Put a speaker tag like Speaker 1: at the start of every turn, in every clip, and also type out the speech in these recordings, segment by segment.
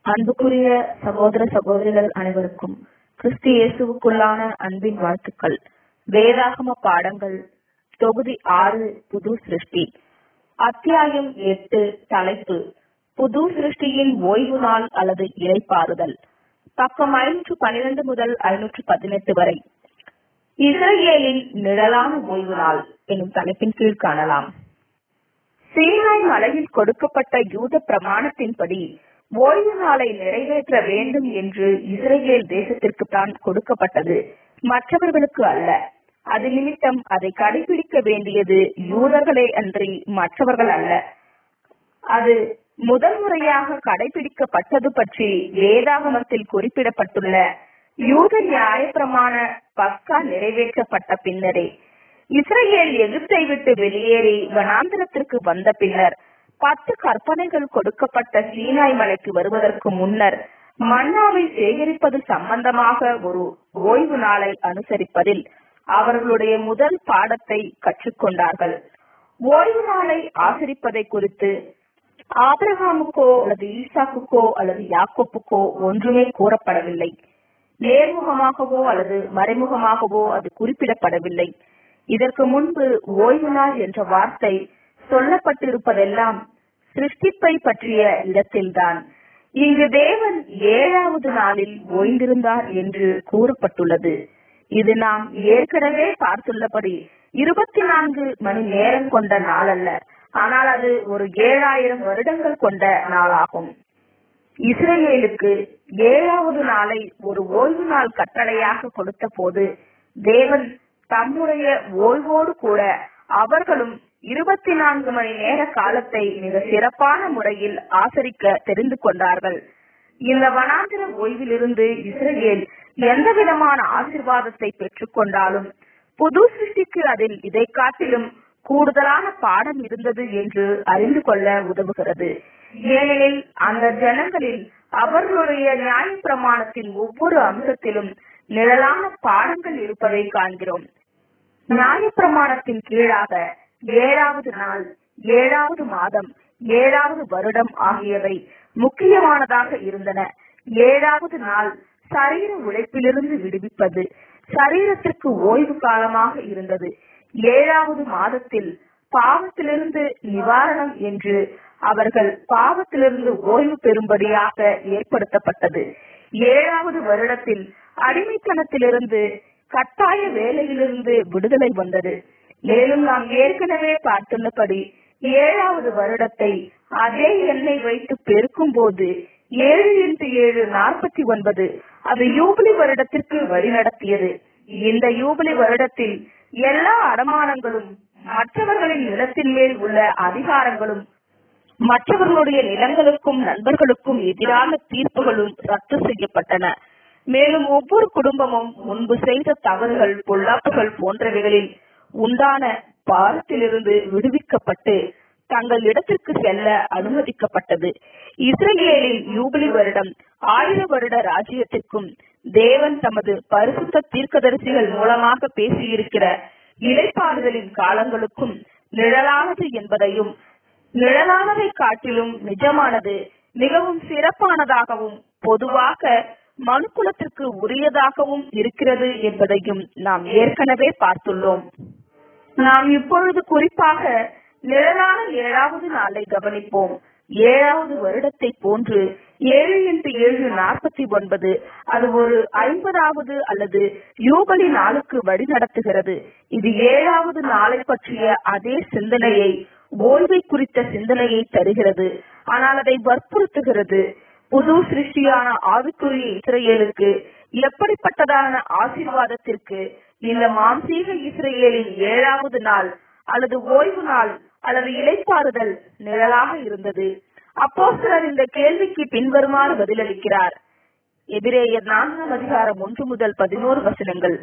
Speaker 1: அன்புக்குரிய சகோதர சகோதரிகள் அனைவருக்கும் கிறிஸ்து இயேசுவுக்குள்ளான அன்பின் வாழ்த்துக்கள் வேதாகம பாடங்கள் தொகுதி ஆறு புது சிருஷ்டி அத்தியாயம் எட்டு தலைப்பு புது சிருஷ்டியின் ஓய்வு நாள் அல்லது இலைப்பாறுதல் பக்கம் ஐநூற்று பனிரெண்டு முதல் ஐநூற்று பதினெட்டு வரை இஸ்ரேலின் நிழலான ஓய்வு நாள் என்னும் தலைப்பின் கீழ் காணலாம் சீனாய் மலையில் கொடுக்கப்பட்ட யூத பிரமாணத்தின்படி ஓய்வு நாளை நிறைவேற்ற வேண்டும் என்று இஸ்ரேல் தேசத்திற்கு தான் கொடுக்கப்பட்டது மற்றவர்களுக்கு அல்ல அது நிமித்தம் அதை கடைபிடிக்க வேண்டியது யூதர்களே அன்றி மற்றவர்கள் அல்ல அது முதல் முறையாக கடைபிடிக்கப்பட்டது பற்றி வேதாகமத்தில் குறிப்பிடப்பட்டுள்ள யூத நியாயப்பிரமாண பக்கா நிறைவேற்றப்பட்ட பின்னரே இஸ்ரேல் எகிப்தை விட்டு வெளியேறி வனாந்திரத்திற்கு வந்த பின்னர் பத்து கற்பனைகள் கொடுக்கப்பட்ட சீனாய் மலைக்கு வருவதற்கு முன்னர் மன்னாவை சேகரிப்பது சம்பந்தமாக ஒரு ஓய்வு நாளை அனுசரிப்பதில் அவர்களுடைய முதல் பாடத்தை கற்றுக்கொண்டார்கள் ஓய்வு நாளை ஆசரிப்பதை குறித்து ஆபிரகாமுக்கோ அல்லது ஈசாக்குக்கோ அல்லது யாக்கோப்புக்கோ ஒன்றுமே கூறப்படவில்லை நேர்முகமாகவோ அல்லது மறைமுகமாகவோ அது குறிப்பிடப்படவில்லை இதற்கு முன்பு ஓய்வு நாள் என்ற வார்த்தை சொல்லப்பட்டிருப்பதெல்லாம் சிருஷ்டிப்பை பற்றிய இடத்தில்தான் இங்கு தேவன் ஏழாவது நாளில் ஓய்ந்திருந்தார் என்று கூறப்பட்டுள்ளது இது நாம் ஏற்கனவே பார்த்துள்ளபடி இருபத்தி நான்கு மணி நேரம் கொண்ட நாள் அல்ல ஆனால் அது ஒரு ஏழாயிரம் வருடங்கள் கொண்ட நாளாகும் இஸ்ரேலுக்கு ஏழாவது நாளை ஒரு ஓய்வு நாள் கட்டளையாக கொடுத்த போது தேவன் தம்முடைய ஓய்வோடு கூட அவர்களும் இருபத்தி நான்கு மணி நேர காலத்தை மிக சிறப்பான முறையில் ஆசரிக்க தெரிந்து கொண்டார்கள் இந்த வனாந்திர ஓய்விலிருந்து இஸ்ரேல் எந்த விதமான ஆசிர்வாதத்தை பெற்றுக் கொண்டாலும் புது சிருஷ்டிக்கு அதில் இதை காட்டிலும் கூடுதலான பாடம் இருந்தது என்று அறிந்து கொள்ள உதவுகிறது ஏனெனில் அந்த ஜனங்களில் அவர்களுடைய நியாய பிரமாணத்தின் ஒவ்வொரு அம்சத்திலும் நிழலான பாடங்கள் இருப்பதை காண்கிறோம் நியாய பிரமாணத்தின் கீழாக ஏழாவது நாள் ஏழாவது மாதம் ஏழாவது வருடம் ஆகியவை முக்கியமானதாக இருந்தன ஏழாவது நாள் சரீர உழைப்பிலிருந்து விடுவிப்பது சரீரத்திற்கு ஓய்வு காலமாக இருந்தது ஏழாவது மாதத்தில் பாவத்திலிருந்து நிவாரணம் என்று அவர்கள் பாவத்திலிருந்து ஓய்வு பெறும்படியாக ஏற்படுத்தப்பட்டது ஏழாவது வருடத்தில் அடிமைத்தனத்திலிருந்து கட்டாய வேலையிலிருந்து விடுதலை வந்தது மேலும் நாம் ஏற்கனவே பார்த்துள்ளபடி ஏழாவது வருடத்தை அதே எண்ணெய் வைத்து பெருக்கும் போது ஏழு இன்ட்டு ஏழு நாற்பத்தி ஒன்பது அது யூபிலி வருடத்திற்கு வழிநடத்தியது இந்த யூபிலி வருடத்தில் எல்லா அடமானங்களும் மற்றவர்களின் நிலத்தின் மேல் உள்ள அதிகாரங்களும் மற்றவர்களுடைய நிலங்களுக்கும் நண்பர்களுக்கும் எதிரான தீர்ப்புகளும் ரத்து செய்யப்பட்டன மேலும் ஒவ்வொரு குடும்பமும் முன்பு செய்த தவறுகள் பொல்லாப்புகள் போன்றவைகளில் உண்டான பாரத்திலிருந்து விடுவிக்கப்பட்டு தங்கள் இடத்திற்கு செல்ல அனுமதிக்கப்பட்டது இஸ்ரேலின் யூபிலி வருடம் ஆயிர வருட ராஜ்யத்திற்கும் தேவன் தமது பரிசுத்த தீர்க்கதரிசிகள் மூலமாக பேசியிருக்கிற இலைப்பாறுதலின் காலங்களுக்கும் நிழலானது என்பதையும் நிழலானதை காட்டிலும் நிஜமானது மிகவும் சிறப்பானதாகவும் பொதுவாக மனுக்குலத்திற்கு உரியதாகவும் இருக்கிறது என்பதையும் நாம் ஏற்கனவே பார்த்துள்ளோம் நாம் இப்பொழுது குறிப்பாக நிழலான ஏழாவது நாளை கவனிப்போம் ஏழாவது வருடத்தை போன்று ஏழு இன்ட்டு ஏழு நாற்பத்தி ஒன்பது அது ஒரு ஐம்பதாவது அல்லது யூபலி நாளுக்கு வழி நடத்துகிறது இது ஏழாவது நாளை பற்றிய அதே சிந்தனையை ஓய்வை குறித்த சிந்தனையை தருகிறது ஆனால் அதை வற்புறுத்துகிறது புது சிருஷ்டியான ஆவிக்குரிய இஸ்ரேலுக்கு எப்படிப்பட்டதான ஆசீர்வாதத்திற்கு இந்த மாம்சீக இஸ்ரேலின் ஏழாவது நாள் அல்லது ஓய்வு நாள் அல்லது இலைப்பாறுதல் நிழலாக இருந்தது அப்போ சிலர் இந்த கேள்விக்கு பின்வருமாறு பதிலளிக்கிறார் எதிரேயர் நான்காம் அதிகாரம் ஒன்று முதல் பதினோரு வசனங்கள்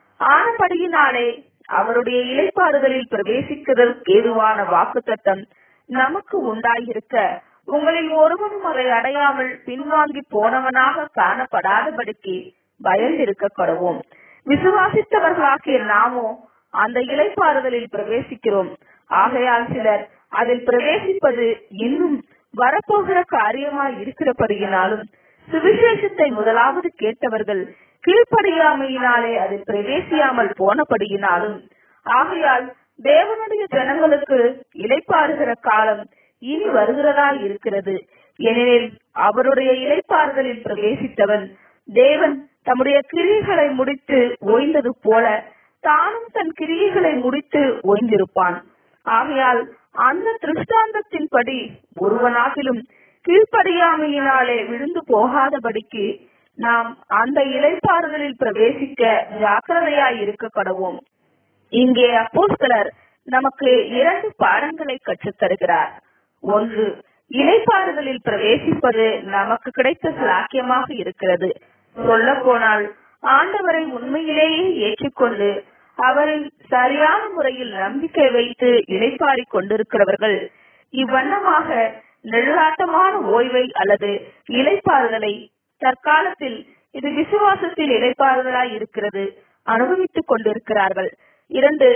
Speaker 1: ஆனபடியினாலே அவருடைய இலைப்பாறுதலில் பிரவேசிக்கிறதற்கு ஏதுவான வாக்குத்தத்தம் நமக்கு உண்டாயிருக்க உங்களில் ஒருவனும் அதை அடையாமல் பின்வாங்கி போனவனாக காணப்படாதபடிக்கு பயந்திருக்க கடவோம் விசுவாசித்தவர்களாகிய நாமோ அந்த இலைப்பாறுதலில் பிரவேசிக்கிறோம் ஆகையால் சிலர் அதில் பிரவேசிப்பது இன்னும் வரப்போகிற காரியமாய் இருக்கிறபடியினாலும் சுவிசேஷத்தை முதலாவது கேட்டவர்கள் கீழ்ப்படியாமையினாலே அது பிரவேசியாமல் போனபடியினாலும் ஆகையால் தேவனுடைய ஜனங்களுக்கு இலைப்பாறுகிற காலம் இனி வருகிறதா இருக்கிறது ஏனெனில் அவருடைய இலைப்பாறுதலில் பிரவேசித்தவன் தேவன் தம்முடைய கிரியைகளை முடித்து ஓய்ந்தது போல தானும் தன் கிரியைகளை முடித்து ஓய்ந்திருப்பான் ஆகையால் அந்த திருஷ்டாந்தத்தின்படி ஒருவனாகிலும் கீழ்ப்படியாமையினாலே விழுந்து போகாதபடிக்கு நாம் அந்த இலைப்பாறுதலில் பிரவேசிக்க ஜாக்கிரதையாய் இருக்க கடவோம் இங்கே அப்போஸ்தலர் நமக்கு இரண்டு பாடங்களை கற்றுத் தருகிறார் ஒன்று இலைப்பாறுதலில் பிரவேசிப்பது நமக்கு கிடைத்த சாக்கியமாக இருக்கிறது சொல்ல போனால் ஆண்டவரை உண்மையிலேயே ஏற்றுக்கொண்டு அவரில் சரியான முறையில் நம்பிக்கை வைத்து இலைப்பாரிக் கொண்டிருக்கிறவர்கள் இவ்வண்ணமாக நெடுநாட்டமான ஓய்வை அல்லது இலைப்பாறுதலை தற்காலத்தில் இது விசுவாசத்தில் இலைப்பாறுதலாய் இருக்கிறது அனுபவித்துக் கொண்டிருக்கிறார்கள் இரண்டு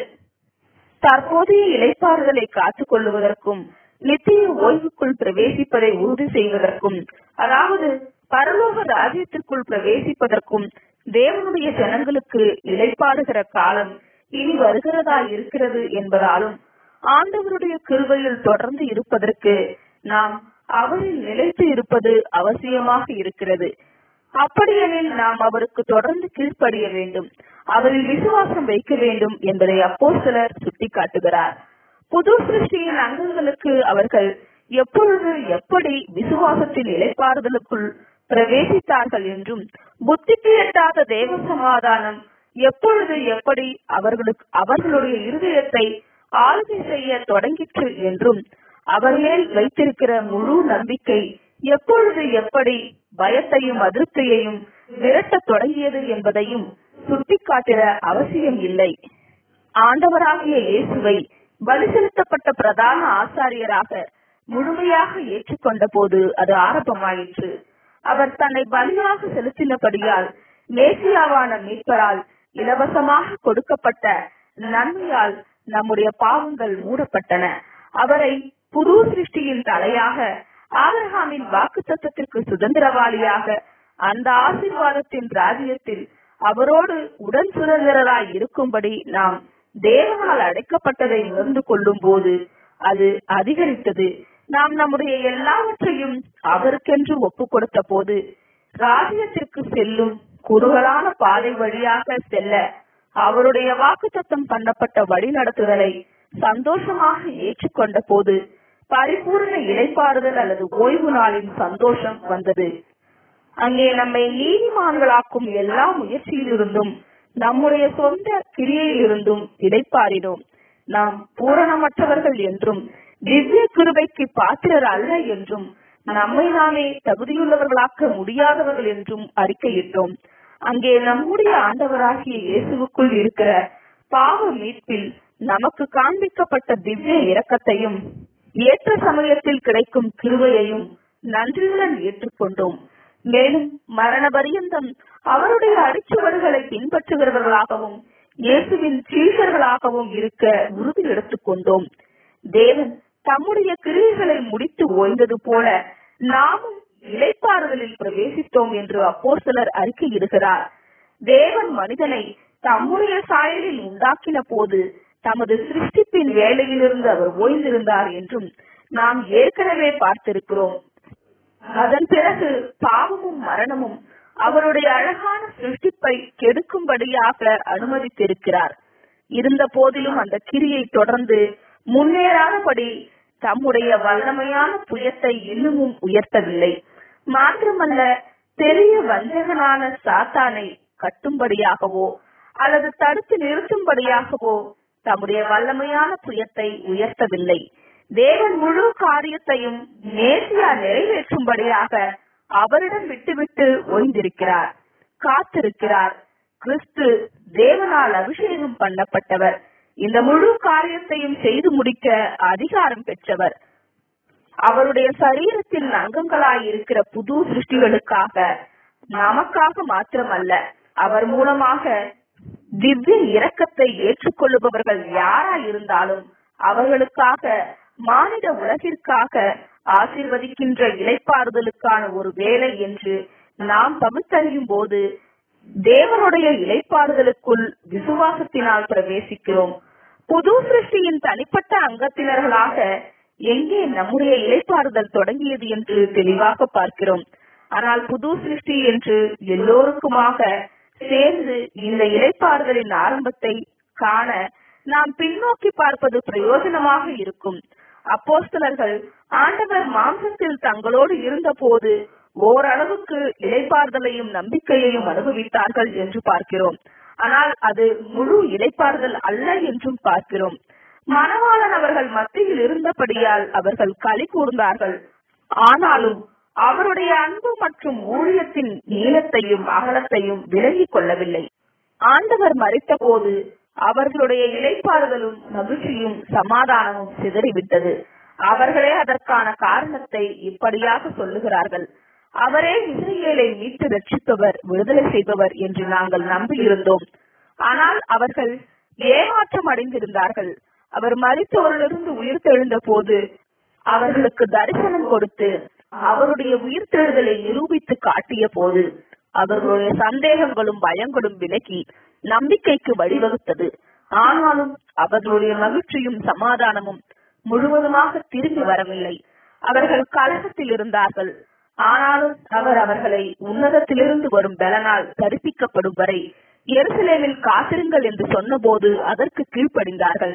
Speaker 1: தற்போதைய இலைப்பாறுதலை காத்துக் கொள்ளுவதற்கும் நித்திய ஓய்வுக்குள் பிரவேசிப்பதை உறுதி செய்வதற்கும் அதாவது பரலோக ராஜ்யத்திற்குள் பிரவேசிப்பதற்கும் தேவனுடைய ஜனங்களுக்கு இலைப்பாடுகிற காலம் இனி வருகிறதா இருக்கிறது என்பதாலும் ஆண்டவருடைய கிருபையில் தொடர்ந்து இருப்பதற்கு நாம் அவரில் நிலைத்து இருப்பது அவசியமாக இருக்கிறது அப்படியெனில் நாம் அவருக்கு தொடர்ந்து கீழ்ப்படிய வேண்டும் அவரில் விசுவாசம் வைக்க வேண்டும் என்பதை அப்போ சிலர் சுட்டிக்காட்டுகிறார் புது சிருஷ்டியின் அங்கங்களுக்கு அவர்கள் எப்பொழுது எப்படி விசுவாசத்தில் இலைப்பாறுதலுக்குள் பிரவேசித்தார்கள் என்றும் புத்திக்கு எட்டாத தேவ சமாதானம் எப்பொழுது எப்படி அவர்களுக்கு அவர்களுடைய இருதயத்தை ஆளுகை செய்ய தொடங்கிற்று என்றும் அவர் மேல் வைத்திருக்கிற முழு நம்பிக்கை எப்பொழுது எப்படி பயத்தையும் அதிருப்தியையும் விரட்டத் தொடங்கியது என்பதையும் சுட்டிக்காட்டிட அவசியம் இல்லை ஆண்டவராகிய இயேசுவை பலி செலுத்தப்பட்ட பிரதான ஆசாரியராக முழுமையாக ஏற்றுக்கொண்ட போது அது ஆரம்பமாயிற்று அவர் தன்னை பலியாக செலுத்தினபடியால் மேசியாவான மீட்பரால் இலவசமாக கொடுக்கப்பட்ட நன்மையால் நம்முடைய பாவங்கள் மூடப்பட்டன அவரை புது சிருஷ்டியின் தலையாக ஆபிரகாமின் வாக்கு தத்துவத்திற்கு சுதந்திரவாளியாக அந்த ஆசீர்வாதத்தின் ராஜ்யத்தில் அவரோடு உடன் சுதந்திரராய் இருக்கும்படி நாம் தேவனால் அடைக்கப்பட்டதை உணர்ந்து கொள்ளும் போது அது அதிகரித்தது நாம் நம்முடைய எல்லாவற்றையும் அவருக்கென்று ஒப்பு கொடுத்த போது ராஜ்யத்திற்கு செல்லும் குறுகலான பாதை வழியாக செல்ல அவருடைய வாக்குத்தத்தம் பண்ணப்பட்ட வழி நடத்துதலை சந்தோஷமாக ஏற்றுக்கொண்ட போது பரிபூர்ண இடைப்பாறுதல் அல்லது ஓய்வு நாளின் சந்தோஷம் வந்தது அங்கே நம்மை நீதிமான்களாக்கும் எல்லா முயற்சியிலிருந்தும் நம்முடைய சொந்த கிரியையிலிருந்தும் இடைப்பாரினோம் நாம் பூரணமற்றவர்கள் என்றும் திவ்ய கிருபைக்கு பாத்திரர் அல்ல என்றும் நம்மை நாமே தகுதியுள்ளவர்களாக்க முடியாதவர்கள் என்றும் அறிக்கையிட்டோம் அங்கே நம்முடைய ஆண்டவராகிய இயேசுவுக்குள் இருக்கிற பாவ மீட்பில் நமக்கு காண்பிக்கப்பட்ட திவ்ய இரக்கத்தையும் ஏற்ற சமயத்தில் கிடைக்கும் கிருபையையும் நன்றியுடன் ஏற்றுக்கொண்டோம் மேலும் மரண பரியந்தம் அவருடைய அடிச்சுவடுகளை பின்பற்றுகிறவர்களாகவும் இயேசுவின் சீஷர்களாகவும் இருக்க உறுதி எடுத்துக் கொண்டோம் தேவன் தம்முடைய கிரியைகளை முடித்து ஓய்ந்தது போல நாமும் இலைப்பாறுதலில் பிரவேசித்தோம் என்று அப்போ சிலர் அறிக்கையிடுகிறார் தேவன் மனிதனை தம்முடைய சாயலில் உண்டாக்கின போது தமது சிருஷ்டிப்பின் வேலையிலிருந்து அவர் ஓய்ந்திருந்தார் என்றும் நாம் ஏற்கனவே பார்த்திருக்கிறோம் அதன் பிறகு பாவமும் மரணமும் அவருடைய அழகான சிருஷ்டிப்பை கெடுக்கும்படியாக அனுமதித்திருக்கிறார் இருந்த போதிலும் அந்த கிரியை தொடர்ந்து முன்னேறாதபடி தம்முடைய வல்லமையான புயத்தை இன்னமும் உயர்த்தவில்லை மாத்திரமல்ல பெரிய வஞ்சகனான சாத்தானை கட்டும்படியாகவோ அல்லது தடுத்து நிறுத்தும்படியாகவோ தம்முடைய வல்லமையான புயத்தை உயர்த்தவில்லை தேவன் முழு காரியத்தையும் நேசியா நிறைவேற்றும்படியாக அவரிடம் விட்டுவிட்டு ஓய்ந்திருக்கிறார் காத்திருக்கிறார் கிறிஸ்து தேவனால் அபிஷேகம் பண்ணப்பட்டவர் இந்த முழு காரியத்தையும் செய்து முடிக்க அதிகாரம் பெற்றவர் அவருடைய சரீரத்தின் அங்கங்களாய் இருக்கிற புது சிருஷ்டிகளுக்காக நமக்காக மாத்திரமல்ல அவர் மூலமாக திவ்ய இரக்கத்தை ஏற்றுக்கொள்ளுபவர்கள் யாரா இருந்தாலும் அவர்களுக்காக மானிட உலகிற்காக ஆசீர்வதிக்கின்ற இலைப்பாறுதலுக்கான ஒரு வேலை என்று நாம் பகுத்தறியும் போது தேவனுடைய இலைப்பாறுதலுக்குள் விசுவாசத்தினால் பிரவேசிக்கிறோம் புது சிருஷ்டியின் தனிப்பட்ட அங்கத்தினர்களாக எங்கே நம்முடைய இலைப்பாறுதல் தொடங்கியது என்று தெளிவாக பார்க்கிறோம் ஆனால் புது சிருஷ்டி என்று எல்லோருக்குமாக சேர்ந்து இந்த இலைப்பாறுதலின் ஆரம்பத்தை காண நாம் பின்னோக்கி பார்ப்பது பிரயோஜனமாக இருக்கும் அப்போஸ்தலர்கள் ஆண்டவர் மாம்சத்தில் தங்களோடு இருந்தபோது ஓரளவுக்கு இலைப்பாறுதலையும் நம்பிக்கையையும் அனுபவித்தார்கள் என்று பார்க்கிறோம் ஆனால் அது முழு இலைப்பாறுதல் அல்ல என்றும் பார்க்கிறோம் மணவாளன் அவர்கள் மத்தியில் இருந்தபடியால் அவர்கள் களி கூர்ந்தார்கள் ஆனாலும் அவருடைய அன்பு மற்றும் ஊழியத்தின் நீளத்தையும் அகலத்தையும் விலகிக் கொள்ளவில்லை ஆண்டவர் மறித்த போது அவர்களுடைய இலைப்பாறுதலும் மகிழ்ச்சியும் சமாதானமும் சிதறிவிட்டது அவர்களே அதற்கான காரணத்தை இப்படியாக சொல்லுகிறார்கள் அவரே இஸ்ரேலை மீட்டு ரட்சிப்பவர் விடுதலை செய்பவர் என்று நாங்கள் நம்பியிருந்தோம் ஆனால் அவர்கள் ஏமாற்றம் அடைந்திருந்தார்கள் அவர் மறித்தவரிலிருந்து உயிர் தெழுந்த போது அவர்களுக்கு தரிசனம் கொடுத்து அவருடைய உயிர்த்தெழுதலை நிரூபித்து காட்டிய போது அவர்களுடைய சந்தேகங்களும் பயங்களும் விலகி நம்பிக்கைக்கு வழிவகுத்தது ஆனாலும் அவர்களுடைய மகிழ்ச்சியும் சமாதானமும் முழுவதுமாக திரும்பி வரவில்லை அவர்கள் கலகத்தில் இருந்தார்கள் ஆனாலும் அவர் அவர்களை உன்னதத்திலிருந்து வரும் பலனால் தரிப்பிக்கப்படும் வரை எருசலேமில் காத்திருங்கள் என்று சொன்னபோது அதற்கு கீழ்ப்படிந்தார்கள்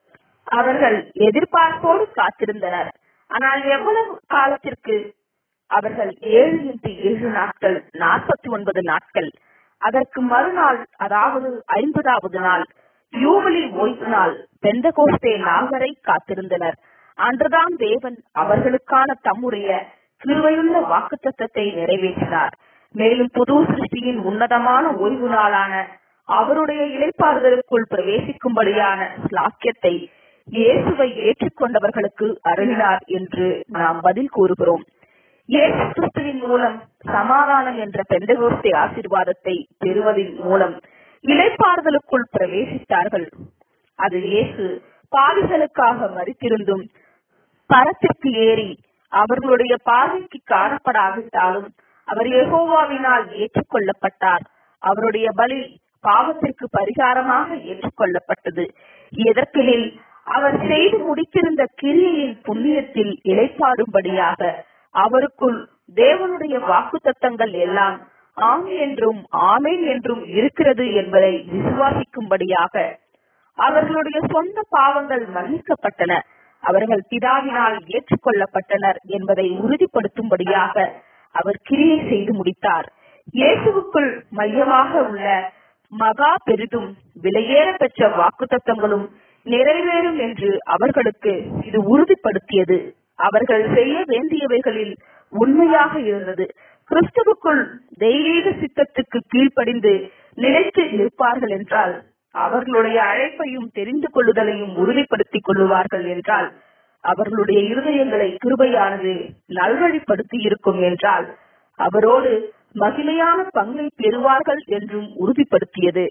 Speaker 1: அவர்கள் எதிர்பார்ப்போடு காத்திருந்தனர் ஆனால் எவ்வளவு காலத்திற்கு அவர்கள் ஏழு இன்ட்டு ஏழு நாட்கள் நாற்பத்தி ஒன்பது நாட்கள் அதற்கு மறுநாள் அதாவது ஐம்பதாவது நாள் யூபிலி ஓய்வு நாள் பெந்தகோஸ்தே நாள் வரை காத்திருந்தனர் அன்றுதான் தேவன் அவர்களுக்கான தம்முடைய கிருவையுள்ள வாக்குத்தத்தத்தை நிறைவேற்றினார் மேலும் புது சிருஷ்டியின் உன்னதமான ஓய்வு நாளான அவருடைய இலைப்பாறுதலுக்குள் பிரவேசிக்கும்படியான ஸ்லாக்கியத்தை இயேசுவை ஏற்றுக்கொண்டவர்களுக்கு அருளினார் என்று நாம் பதில் கூறுகிறோம் இயேசு கிறிஸ்துவின் மூலம் சமாதானம் என்ற பெந்தகோஸ்தே ஆசீர்வாதத்தை பெறுவதன் மூலம் இலைப்பாறுதலுக்குள் பிரவேசித்தார்கள் அது இயேசு பாவிகளுக்காக மறித்திருந்தும் பரத்திற்கு ஏறி அவர்களுடைய பார்வைக்கு காணப்படாவிட்டாலும் அவர் யெகோவாவினால் ஏற்றுக்கொள்ளப்பட்டார் அவருடைய பலி பாவத்திற்கு பரிகாரமாக ஏற்றுக்கொள்ளப்பட்டது எதற்கெனில் அவர் செய்து முடித்திருந்த கிரியையின் புண்ணியத்தில் இலைப்பாடும்படியாக அவருக்குள் தேவனுடைய வாக்குத்தத்தங்கள் எல்லாம் ஆம் என்றும் ஆமேன் என்றும் இருக்கிறது என்பதை விசுவாசிக்கும்படியாக அவர்களுடைய சொந்த பாவங்கள் மன்னிக்கப்பட்டன அவர்கள் பிதாவினால் ஏற்றுக்கொள்ளப்பட்டனர் என்பதை உறுதிப்படுத்தும்படியாக அவர் கிரியை செய்து முடித்தார் இயேசுவுக்குள் மையமாக உள்ள மகா பெரிதும் விலையேற பெற்ற வாக்குத்தத்தங்களும் நிறைவேறும் என்று அவர்களுக்கு இது உறுதிப்படுத்தியது அவர்கள் செய்ய வேண்டியவைகளில் உண்மையாக இருந்தது கிறிஸ்துவுக்குள் தெய்வீக சித்தத்துக்கு கீழ்ப்படிந்து நிலைத்து இருப்பார்கள் என்றால் அவர்களுடைய அழைப்பையும் தெரிந்து கொள்ளுதலையும் உறுதிப்படுத்திக் கொள்ளுவார்கள் என்றால் அவர்களுடைய இருதயங்களை கிருபையானது நல்வழிப்படுத்தி இருக்கும் என்றால் அவரோடு மகிமையான பங்கை பெறுவார்கள் என்றும் உறுதிப்படுத்தியது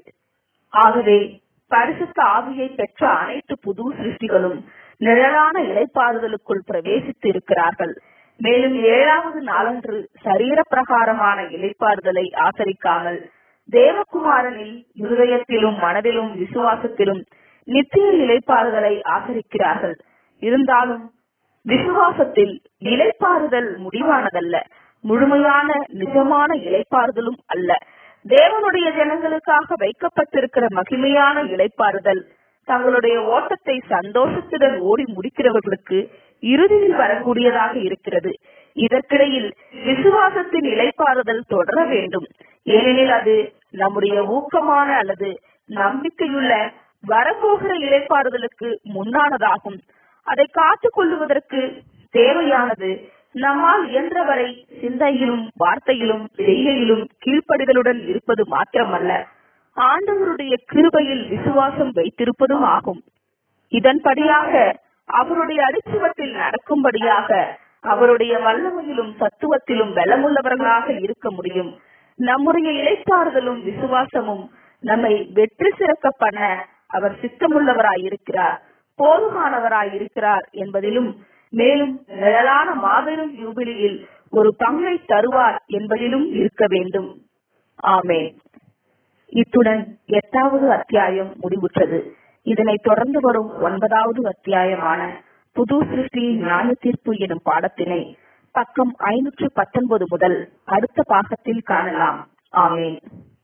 Speaker 1: ஆகவே பரிசுத்த ஆவியை பெற்ற அனைத்து புது சிருஷ்டிகளும் நிழலான இலைப்பாறுதலுக்குள் பிரவேசித்து இருக்கிறார்கள் மேலும் ஏழாவது நாளன்று சரீர பிரகாரமான இலைப்பாறுதலை ஆசரிக்காமல் தேவகுமாரனில் இருதயத்திலும் மனதிலும் விசுவாசத்திலும் நித்திய இலைப்பாறுதலை ஆசரிக்கிறார்கள் இருந்தாலும் விசுவாசத்தில் இலைப்பாறுதல் முடிவானதல்ல முழுமையான நிஜமான இலைப்பாறுதலும் அல்ல தேவனுடைய ஜனங்களுக்காக வைக்கப்பட்டிருக்கிற மகிமையான இலைப்பாறுதல் தங்களுடைய ஓட்டத்தை சந்தோஷத்துடன் ஓடி முடிக்கிறவர்களுக்கு இறுதியில் வரக்கூடியதாக இருக்கிறது இதற்கிடையில் விசுவாசத்தின் இலைப்பாறுதல் தொடர வேண்டும் ஏனெனில் அது நம்முடைய ஊக்கமான அல்லது நம்பிக்கையுள்ள வரப்போகிற இலைப்பாறுதலுக்கு முன்னானதாகும் அதை காத்துக் கொள்ளுவதற்கு தேவையானது நம்மால் இயன்றவரை சிந்தையிலும் வார்த்தையிலும் செய்கையிலும் கீழ்ப்படிதலுடன் இருப்பது மாத்திரமல்ல ஆண்டவருடைய கிருபையில் விசுவாசம் வைத்திருப்பதும் ஆகும் இதன்படியாக அவருடைய அடிச்சுவத்தில் நடக்கும்படியாக அவருடைய வல்லமையிலும் தத்துவத்திலும் பலமுள்ளவர்களாக இருக்க முடியும் நம்முடைய இலைப்பாறுதலும் விசுவாசமும் நம்மை வெற்றி சிறக்க பண்ண அவர் சித்தமுள்ளவராயிருக்கிறார் போதுமானவராயிருக்கிறார் என்பதிலும் மேலும் நிழலான மாபெரும் யூபிலியில் ஒரு பங்கை தருவார் என்பதிலும் இருக்க வேண்டும் ஆமேன் இத்துடன் எட்டாவது அத்தியாயம் முடிவுற்றது இதனை தொடர்ந்து வரும் ஒன்பதாவது அத்தியாயமான புது சிருஷ்டியின் நியாய தீர்ப்பு எனும் பாடத்தினை பக்கம் ஐநூற்று பத்தொன்பது முதல் அடுத்த பாகத்தில் காணலாம் ஆமேன்